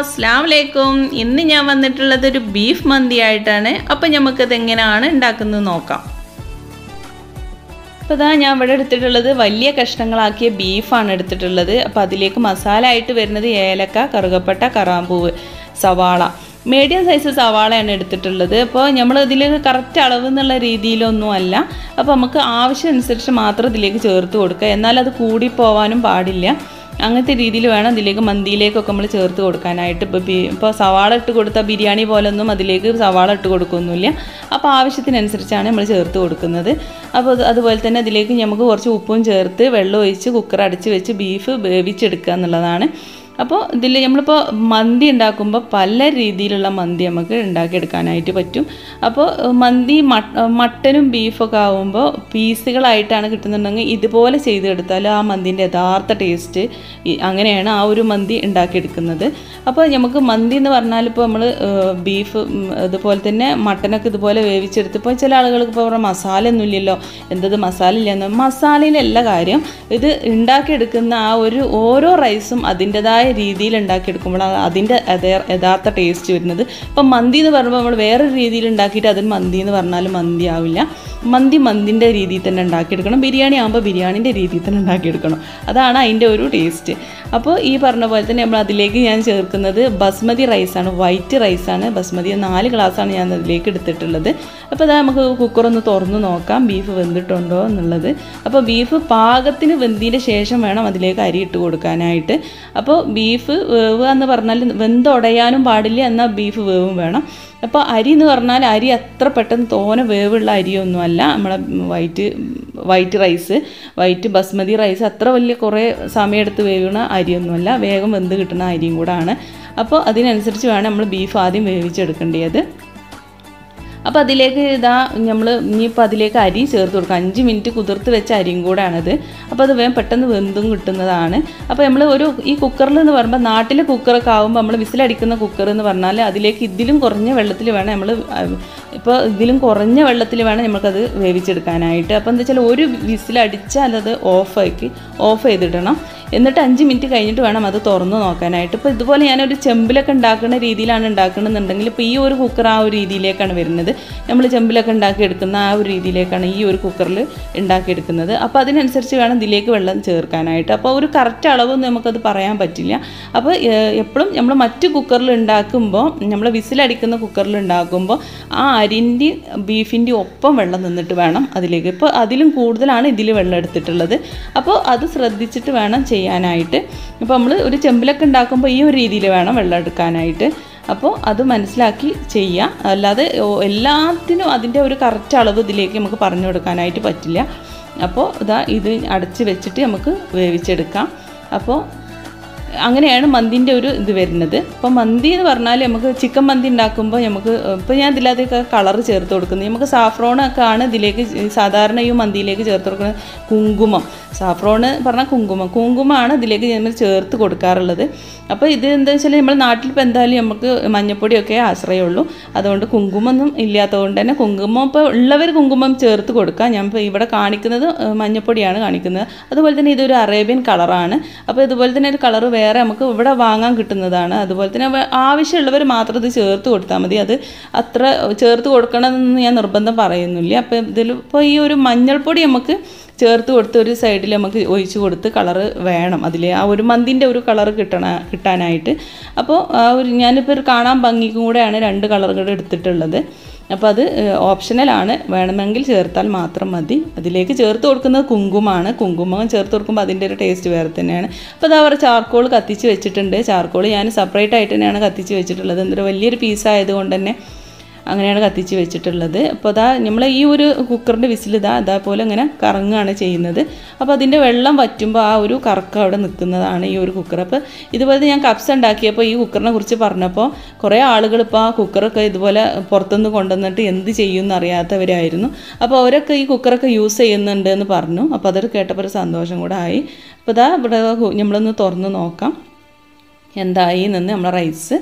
അസ്സാം വലൈക്കും ഇന്ന് ഞാൻ വന്നിട്ടുള്ളത് ഒരു ബീഫ് മന്തി ആയിട്ടാണ് അപ്പം നമുക്കത് എങ്ങനെയാണ് ഉണ്ടാക്കുന്നത് നോക്കാം അപ്പോൾ ഇതാ ഞാൻ ഇവിടെ എടുത്തിട്ടുള്ളത് വലിയ കഷ്ണങ്ങളാക്കിയ ബീഫാണ് എടുത്തിട്ടുള്ളത് അപ്പോൾ അതിലേക്ക് മസാല ആയിട്ട് വരുന്നത് ഏലക്ക കറുകപ്പട്ട കറാമ്പൂവ് സവാള മീഡിയം സൈസ് സവാളയാണ് എടുത്തിട്ടുള്ളത് അപ്പോൾ നമ്മൾ ഇതിൽ കറക്റ്റ് അളവ് എന്നുള്ള രീതിയിലൊന്നും അല്ല അപ്പോൾ നമുക്ക് ആവശ്യമനുസരിച്ച് മാത്രം ഇതിലേക്ക് ചേർത്ത് കൊടുക്കുക എന്നാൽ അത് കൂടിപ്പോവാനും പാടില്ല അങ്ങനത്തെ രീതിയിൽ വേണം ഇതിലേക്ക് മന്തിയിലേക്കൊക്കെ നമ്മൾ ചേർത്ത് കൊടുക്കാനായിട്ട് ഇപ്പോൾ ബി ഇപ്പോൾ സവാള ഇട്ട് കൊടുത്താൽ ബിരിയാണി പോലൊന്നും അതിലേക്ക് സവാള ഇട്ട് കൊടുക്കൊന്നുമില്ല അപ്പോൾ ആവശ്യത്തിനനുസരിച്ചാണ് നമ്മൾ ചേർത്ത് കൊടുക്കുന്നത് അപ്പോൾ അത് അതുപോലെ തന്നെ അതിലേക്ക് നമുക്ക് കുറച്ച് ഉപ്പും ചേർത്ത് വെള്ളം ഒഴിച്ച് കുക്കർ അടച്ച് വെച്ച് ബീഫ് വേവിച്ചെടുക്കുക എന്നുള്ളതാണ് അപ്പോൾ ഇതിൽ നമ്മളിപ്പോൾ മന്തി ഉണ്ടാക്കുമ്പോൾ പല രീതിയിലുള്ള മന്തി നമുക്ക് ഉണ്ടാക്കിയെടുക്കാനായിട്ട് പറ്റും അപ്പോൾ മന്തി മട്ടനും ബീഫൊക്കെ ആകുമ്പോൾ പീസുകളായിട്ടാണ് കിട്ടുന്നുണ്ടെങ്കിൽ ഇതുപോലെ ചെയ്തെടുത്താൽ ആ മന്തിൻ്റെ യഥാർത്ഥ ടേസ്റ്റ് അങ്ങനെയാണ് ആ ഒരു മന്തി ഉണ്ടാക്കിയെടുക്കുന്നത് അപ്പോൾ നമുക്ക് മന്തി എന്ന് പറഞ്ഞാൽ ഇപ്പോൾ നമ്മൾ ബീഫ് അതുപോലെ തന്നെ മട്ടനൊക്കെ ഇതുപോലെ വേവിച്ചെടുത്തപ്പോൾ ചില ആളുകൾക്ക് ഇപ്പോൾ പറഞ്ഞാൽ മസാല ഒന്നുമില്ലല്ലോ എന്തത് മസാല ഇല്ലെന്ന് മസാലയിലല്ല കാര്യം ഇത് ഉണ്ടാക്കിയെടുക്കുന്ന ആ ഒരു ഓരോ റൈസും അതിൻ്റെതായ രീതിയിൽ ഉണ്ടാക്കിയെടുക്കുമ്പോൾ അതിൻ്റെ യഥാർത്ഥ ടേസ്റ്റ് വരുന്നത് ഇപ്പം മന്തി എന്ന് പറയുമ്പോൾ നമ്മൾ വേറൊരു രീതിയിൽ ഉണ്ടാക്കിയിട്ട് അതിന് മന്തി എന്ന് പറഞ്ഞാൽ മന്തി ആവില്ല മന്തി മന്തിൻ്റെ രീതിയിൽ തന്നെ ഉണ്ടാക്കിയെടുക്കണം ബിരിയാണി ആകുമ്പോൾ ബിരിയാണിൻ്റെ രീതിയിൽ തന്നെ ഉണ്ടാക്കിയെടുക്കണം അതാണ് അതിൻ്റെ ഒരു ടേസ്റ്റ് അപ്പോൾ ഈ പറഞ്ഞ പോലെ തന്നെ നമ്മൾ അതിലേക്ക് ഞാൻ ചേർക്കുന്നത് ബസ്മതി റൈസാണ് വൈറ്റ് റൈസാണ് ബസ്മതി നാല് ഗ്ലാസ്സാണ് ഞാൻ അതിലേക്ക് എടുത്തിട്ടുള്ളത് അപ്പോൾ അതാ നമുക്ക് കുക്കറൊന്ന് തുറന്ന് നോക്കാം ബീഫ് വെന്തിട്ടുണ്ടോ എന്നുള്ളത് അപ്പോൾ ബീഫ് പാകത്തിന് വെന്തിൻ്റെ ശേഷം വേണം അതിലേക്ക് അരി ഇട്ട് കൊടുക്കാനായിട്ട് അപ്പോൾ ബീഫ് വേവുക എന്ന് പറഞ്ഞാൽ വെന്തുടയാനും പാടില്ല എന്നാൽ ബീഫ് വേവും വേണം അപ്പോൾ അരി എന്ന് പറഞ്ഞാൽ അരി അത്ര പെട്ടെന്ന് തോനെ വേവുള്ള അരിയൊന്നുമല്ല നമ്മളെ white white rice white basmati rice അത്ര വലിയ കുറേ സമയമെടുത്ത് വേവുന്ന അരിയൊന്നുമല്ല വേഗം വെന്ത് കിട്ടുന്ന അരിയും കൂടാണ് അപ്പോൾ അതിനനുസരിച്ച് വേണം നമ്മൾ ബീഫ് ആദ്യം വേവിച്ചെടുക്കേണ്ടത് അപ്പോൾ അതിലേക്ക് ഇതാ നമ്മൾ ഇനിയിപ്പോൾ അതിലേക്ക് അരി ചേർത്ത് കൊടുക്കുക അഞ്ച് മിനിറ്റ് കുതിർത്ത് വെച്ച അരിയും കൂടാണിത് അപ്പോൾ അത് വേഗം പെട്ടെന്ന് വെന്തും കിട്ടുന്നതാണ് അപ്പോൾ നമ്മൾ ഒരു ഈ കുക്കറിൽ എന്ന് പറയുമ്പോൾ നാട്ടിലെ കുക്കറൊക്കെ ആകുമ്പോൾ നമ്മൾ വിസിലടിക്കുന്ന കുക്കർ എന്ന് പറഞ്ഞാൽ അതിലേക്ക് ഇതിലും കുറഞ്ഞ വെള്ളത്തിൽ വേണം നമ്മൾ ഇപ്പോൾ ഇതിലും കുറഞ്ഞ വെള്ളത്തിൽ വേണം നമുക്കത് വേവിച്ചെടുക്കാനായിട്ട് അപ്പോൾ എന്താ വെച്ചാൽ ഒരു വിസിലടിച്ചാൽ അത് ഓഫാക്കി ഓഫ് ചെയ്തിടണം എന്നിട്ട് അഞ്ച് മിനിറ്റ് കഴിഞ്ഞിട്ട് വേണം അത് തുറന്ന് നോക്കാനായിട്ട് ഇപ്പോൾ ഇതുപോലെ ഞാനൊരു ചെമ്പിലൊക്കെ ഉണ്ടാക്കുന്ന രീതിയിലാണ് ഉണ്ടാക്കണമെന്നുണ്ടെങ്കിൽ ഇപ്പോൾ ഈ ഒരു കുക്കർ ആ ഒരു രീതിയിലേക്കാണ് വരുന്നത് നമ്മൾ ചെമ്പിലൊക്കെ ഉണ്ടാക്കിയെടുക്കുന്ന ആ ഒരു രീതിയിലേക്കാണ് ഈ ഒരു കുക്കറിൽ ഉണ്ടാക്കിയെടുക്കുന്നത് അപ്പോൾ അതിനനുസരിച്ച് വേണം ഇതിലേക്ക് വെള്ളം ചേർക്കാനായിട്ട് അപ്പോൾ ഒരു കറക്റ്റ് അളവൊന്നും നമുക്കത് പറയാൻ പറ്റില്ല അപ്പോൾ എപ്പോഴും നമ്മൾ മറ്റ് കുക്കറിൽ ഉണ്ടാക്കുമ്പോൾ നമ്മൾ വിസിലടിക്കുന്ന കുക്കറിൽ ഉണ്ടാക്കുമ്പോൾ ആ അരിൻ്റെ ബീഫിൻ്റെ ഒപ്പം വെള്ളം നിന്നിട്ട് വേണം അതിലേക്ക് ഇപ്പോൾ അതിലും കൂടുതലാണ് ഇതിൽ വെള്ളം എടുത്തിട്ടുള്ളത് അപ്പോൾ അത് ശ്രദ്ധിച്ചിട്ട് വേണം ചെയ്യാനായിട്ട് ഇപ്പോൾ നമ്മൾ ഒരു ചെമ്പിലൊക്കെ ഉണ്ടാക്കുമ്പോൾ ഈ ഒരു രീതിയിൽ വേണം വെള്ളം എടുക്കാനായിട്ട് അപ്പോൾ അത് മനസ്സിലാക്കി ചെയ്യാം അല്ലാതെ എല്ലാത്തിനും അതിൻ്റെ ഒരു കറക്റ്റ് അളവ് ഇതിലേക്ക് നമുക്ക് പറഞ്ഞു കൊടുക്കാനായിട്ട് പറ്റില്ല അപ്പോൾ ഇതാ ഇത് അടച്ച് വെച്ചിട്ട് നമുക്ക് വേവിച്ചെടുക്കാം അപ്പോൾ അങ്ങനെയാണ് മന്തിൻ്റെ ഒരു ഇത് വരുന്നത് അപ്പോൾ മന്തി എന്ന് പറഞ്ഞാൽ നമുക്ക് ചിക്കൻ മന്തി ഉണ്ടാക്കുമ്പോൾ നമുക്ക് ഇപ്പോൾ ഞാൻ ഇതിലതൊക്കെ കളർ ചേർത്ത് കൊടുക്കുന്നത് നമുക്ക് സാഫ്രോണൊക്കെ ആണ് ഇതിലേക്ക് സാധാരണ ഈ മന്തിയിലേക്ക് ചേർത്ത് കൊടുക്കുന്നത് കുങ്കുമം സാഫ്രോണ് പറഞ്ഞാൽ കുങ്കുമം കുങ്കുമമാണ് ഇതിലേക്ക് നമ്മൾ ചേർത്ത് കൊടുക്കാറുള്ളത് അപ്പോൾ ഇത് എന്താ വെച്ചാൽ നമ്മൾ നാട്ടിൽ ഇപ്പോൾ എന്തായാലും നമുക്ക് മഞ്ഞപ്പൊടിയൊക്കെ ആശ്രയമുള്ളൂ അതുകൊണ്ട് കുങ്കുമൊന്നും ഇല്ലാത്തതുകൊണ്ട് തന്നെ കുങ്കുമം ഇപ്പോൾ ഉള്ളവർ കുങ്കുമം ചേർത്ത് കൊടുക്കുക ഞാൻ ഇപ്പോൾ ഇവിടെ കാണിക്കുന്നത് മഞ്ഞപ്പൊടിയാണ് കാണിക്കുന്നത് അതുപോലെ തന്നെ ഇതൊരു അറേബ്യൻ കളറാണ് അപ്പോൾ ഇതുപോലെ തന്നെ ഒരു കളർ വേറെ നമുക്ക് ഇവിടെ വാങ്ങാൻ കിട്ടുന്നതാണ് അതുപോലെ തന്നെ ആവശ്യമുള്ളവർ മാത്രം ഇത് ചേർത്ത് കൊടുത്താൽ മതി അത് അത്ര ചേർത്ത് കൊടുക്കണമെന്ന് ഞാൻ നിർബന്ധം പറയുന്നില്ല അപ്പോൾ ഇതിൽ ഇപ്പോൾ ഈ ഒരു മഞ്ഞൾപ്പൊടി നമുക്ക് ചേർത്ത് കൊടുത്ത് ഒരു സൈഡിൽ നമുക്ക് ഒഴിച്ച് കൊടുത്ത് കളറ് വേണം അതിൽ ആ ഒരു മന്തിൻ്റെ ഒരു കളർ കിട്ടണ കിട്ടാനായിട്ട് അപ്പോൾ ആ ഒരു ഞാനിപ്പോൾ ഒരു കാണാൻ ഭംഗിക്കും കൂടെയാണ് രണ്ട് കളറുകൾ എടുത്തിട്ടുള്ളത് അപ്പോൾ അത് ഓപ്ഷണലാണ് വേണമെങ്കിൽ ചേർത്താൽ മാത്രം മതി അതിലേക്ക് ചേർത്ത് കൊടുക്കുന്നത് കുങ്കുമമാണ് കുങ്കുമം ചേർത്ത് കൊടുക്കുമ്പോൾ അതിൻ്റെ ഒരു ടേസ്റ്റ് വേറെ തന്നെയാണ് അപ്പോൾ അത് അവർ ചാർക്കോൾ കത്തിച്ച് വെച്ചിട്ടുണ്ട് ചാർക്കോൾ ഞാൻ സെപ്പറേറ്റ് ആയിട്ട് തന്നെയാണ് കത്തിച്ച് വെച്ചിട്ടുള്ളത് എന്തൊരു വലിയൊരു പീസായതുകൊണ്ട് തന്നെ അങ്ങനെയാണ് കത്തിച്ച് വെച്ചിട്ടുള്ളത് അപ്പോൾ അതാ നമ്മൾ ഈ ഒരു കുക്കറിൻ്റെ വിസിൽ ഇതാ അതേപോലെ ഇങ്ങനെ കറങ്ങുകയാണ് ചെയ്യുന്നത് അപ്പോൾ അതിൻ്റെ വെള്ളം വറ്റുമ്പോൾ ആ ഒരു കറക്കം അവിടെ നിൽക്കുന്നതാണ് ഈ ഒരു കുക്കർ അപ്പോൾ ഇതുപോലെ ഞാൻ കപ്സ് ഉണ്ടാക്കിയപ്പോൾ ഈ കുക്കറിനെ കുറിച്ച് പറഞ്ഞപ്പോൾ കുറേ ആളുകൾ ഇപ്പോൾ ആ കുക്കറൊക്കെ ഇതുപോലെ പുറത്തുനിന്ന് കൊണ്ടുവന്നിട്ട് എന്ത് ചെയ്യുമെന്ന് അറിയാത്തവരായിരുന്നു അപ്പോൾ അവരൊക്കെ ഈ കുക്കറൊക്കെ യൂസ് ചെയ്യുന്നുണ്ട് എന്ന് പറഞ്ഞു അപ്പോൾ അതൊരു കേട്ടപ്പോൾ ഒരു സന്തോഷം കൂടെ ആയി അപ്പോൾ ഇതാ ഇവിടെ നമ്മളൊന്ന് തുറന്ന് നോക്കാം എന്തായി നിന്ന് നമ്മളെ റൈസ്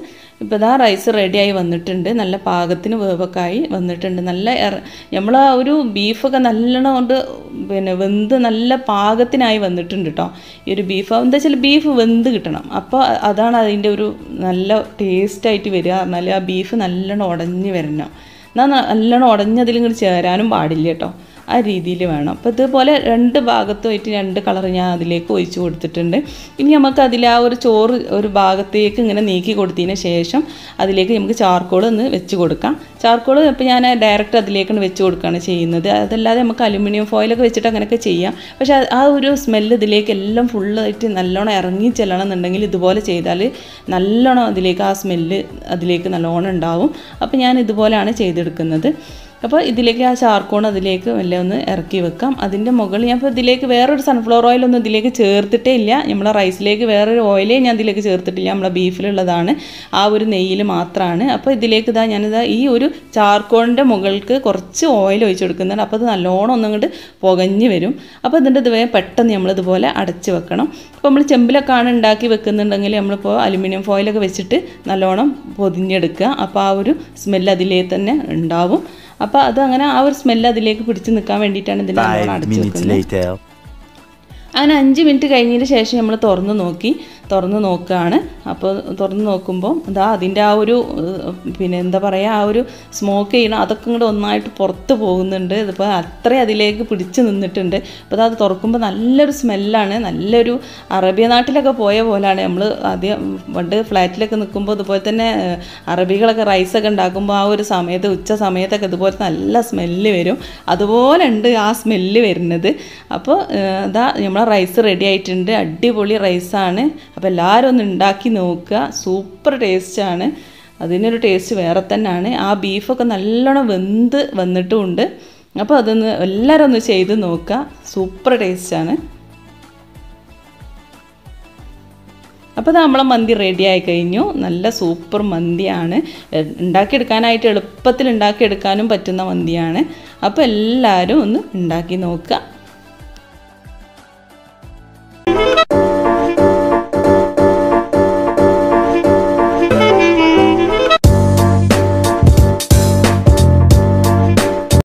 ഇപ്പോൾ ഇതാ റൈസ് റെഡിയായി വന്നിട്ടുണ്ട് നല്ല പാകത്തിന് വേവൊക്കെ ആയി വന്നിട്ടുണ്ട് നല്ല നമ്മൾ ആ ഒരു ബീഫൊക്കെ നല്ലോണം കൊണ്ട് പിന്നെ വെന്ത് നല്ല പാകത്തിനായി വന്നിട്ടുണ്ട് കേട്ടോ ഈ ഒരു ബീഫ് എന്താ വെച്ചാൽ ബീഫ് വെന്ത് കിട്ടണം അപ്പോൾ അതാണ് അതിൻ്റെ ഒരു നല്ല ടേസ്റ്റായിട്ട് വരിക പറഞ്ഞാൽ ആ ബീഫ് നല്ലോണം ഉടഞ്ഞ് വരണം എന്നാൽ നല്ലോണം ഉടഞ്ഞതിൽ ഇങ്ങോട്ട് ചേരാനും പാടില്ല കേട്ടോ ആ രീതിയിൽ വേണം അപ്പോൾ ഇതുപോലെ രണ്ട് ഭാഗത്തുമായിട്ട് രണ്ട് കളർ ഞാൻ അതിലേക്ക് ഒഴിച്ച് കൊടുത്തിട്ടുണ്ട് ഇനി നമുക്ക് അതിൽ ആ ഒരു ചോറ് ഒരു ഭാഗത്തേക്ക് ഇങ്ങനെ നീക്കി കൊടുത്തതിന് ശേഷം അതിലേക്ക് നമുക്ക് ചാർക്കോൾ ഒന്ന് വെച്ച് കൊടുക്കാം ചാർക്കോൾ ഇപ്പോൾ ഞാൻ ഡയറക്റ്റ് അതിലേക്കാണ് വെച്ച് കൊടുക്കുകയാണ് ചെയ്യുന്നത് അതല്ലാതെ നമുക്ക് അലുമിനിയം ഫോയിലൊക്കെ വെച്ചിട്ട് അങ്ങനെയൊക്കെ ചെയ്യാം പക്ഷേ ആ ഒരു സ്മെല്ല് ഇതിലേക്ക് എല്ലാം ഫുള്ളായിട്ട് നല്ലോണം ഇറങ്ങി ചെല്ലണം എന്നുണ്ടെങ്കിൽ ഇതുപോലെ ചെയ്താൽ നല്ലോണം അതിലേക്ക് ആ സ്മെല്ല് അതിലേക്ക് നല്ലോണം ഉണ്ടാവും അപ്പോൾ ഞാൻ ഇതുപോലെയാണ് ചെയ്തെടുക്കുന്നത് അപ്പോൾ ഇതിലേക്ക് ആ ചാർക്കോൺ അതിലേക്ക് മെല്ലെ ഒന്ന് ഇറക്കി വെക്കാം അതിൻ്റെ മുകളിൽ ഞാൻ ഇപ്പോൾ ഇതിലേക്ക് വേറൊരു സൺഫ്ലവർ ഓയിലൊന്നും ഇതിലേക്ക് ചേർത്തിട്ടേ ഇല്ല നമ്മളെ റൈസിലേക്ക് വേറൊരു ഓയിലേ ഞാൻ ഇതിലേക്ക് ചേർത്തിട്ടില്ല നമ്മളെ ബീഫിലുള്ളതാണ് ആ ഒരു നെയ്യിൽ മാത്രമാണ് അപ്പോൾ ഇതിലേക്ക് ഇതാ ഞാനിതാ ഈ ഒരു ചാർക്കോണിൻ്റെ മുകൾക്ക് കുറച്ച് ഓയിൽ ഒഴിച്ച് കൊടുക്കുന്നുണ്ട് അപ്പോൾ അത് നല്ലോണം ഒന്നും ഇങ്ങോട്ട് പുകഞ്ഞ് വരും അപ്പോൾ ഇതിൻ്റെ ഇത് വേഗം പെട്ടെന്ന് നമ്മളിതുപോലെ അടച്ച് വെക്കണം അപ്പോൾ നമ്മൾ ചെമ്പിലൊക്കെയാണ് ഉണ്ടാക്കി വെക്കുന്നുണ്ടെങ്കിൽ നമ്മളിപ്പോൾ അലുമിനിയം ഫോയിലൊക്കെ വെച്ചിട്ട് നല്ലോണം പൊതിഞ്ഞെടുക്കുക അപ്പോൾ ആ ഒരു സ്മെല്ല് അതിലേ തന്നെ ഉണ്ടാവും അപ്പോൾ അതങ്ങനെ ആ ഒരു സ്മെല്ല് അതിലേക്ക് പിടിച്ച് നിൽക്കാൻ വേണ്ടിയിട്ടാണ് ഇതിനെ നല്ലോണം Five അടച്ചു minutes വെക്കുന്നത് later. അങ്ങനെ അഞ്ച് മിനിറ്റ് കഴിഞ്ഞതിന് ശേഷം നമ്മൾ തുറന്ന് നോക്കി തുറന്ന് നോക്കുകയാണ് അപ്പോൾ തുറന്ന് നോക്കുമ്പോൾ ഇതാ അതിൻ്റെ ആ ഒരു ഏഹ്, പിന്നെ എന്താ പറയുക ആ ഒരു സ്മോക്ക് ചെയ്യണം അതൊക്കെ ഇങ്ങോട്ട് ഒന്നായിട്ട് പുറത്ത് പോകുന്നുണ്ട് ഇതിപ്പോൾ അത്രയും അതിലേക്ക് പിടിച്ച് നിന്നിട്ടുണ്ട് അപ്പോൾ അത് തുറക്കുമ്പോൾ നല്ലൊരു സ്മെല്ലാണ് നല്ലൊരു അറബിയ നാട്ടിലൊക്കെ പോയ പോലെയാണ് നമ്മൾ ആദ്യം പണ്ട് ഫ്ലാറ്റിലൊക്കെ നിൽക്കുമ്പോൾ ഇതുപോലെ തന്നെ ഏഹ്, അറബികളൊക്കെ റൈസൊക്കെ ഉണ്ടാക്കുമ്പോൾ ആ ഒരു സമയത്ത് ഉച്ച സമയത്തൊക്കെ ഇതുപോലെ നല്ല സ്മെല്ല് വരും അതുപോലെ ഉണ്ട് ആ സ്മെല്ല് വരുന്നത് അപ്പോൾ ഏഹ്, ഇതാ നമ്മളെ റൈസ് റെഡി ആയിട്ടുണ്ട് അടിപൊളി റൈസാണ് അപ്പോൾ എല്ലാവരും ഒന്ന് ഉണ്ടാക്കി നോക്കുക സൂപ്പർ ടേസ്റ്റാണ് അതിനൊരു ടേസ്റ്റ് വേറെ തന്നെയാണ് ആ ബീഫൊക്കെ നല്ലോണം വെന്ത് വന്നിട്ടുമുണ്ട് അപ്പോൾ അതൊന്ന് എല്ലാവരും ഒന്ന് ചെയ്ത് നോക്കുക സൂപ്പർ ടേസ്റ്റാണ് അപ്പോൾ നമ്മളെ മന്തി റെഡി ആയി കഴിഞ്ഞു നല്ല സൂപ്പർ മന്തിയാണ് എ- ഉണ്ടാക്കിയെടുക്കാനായിട്ട് എളുപ്പത്തിൽ ഉണ്ടാക്കിയെടുക്കാനും പറ്റുന്ന മന്തിയാണ് അപ്പോൾ എല്ലാവരും ഒന്ന് ഉണ്ടാക്കി നോക്കുക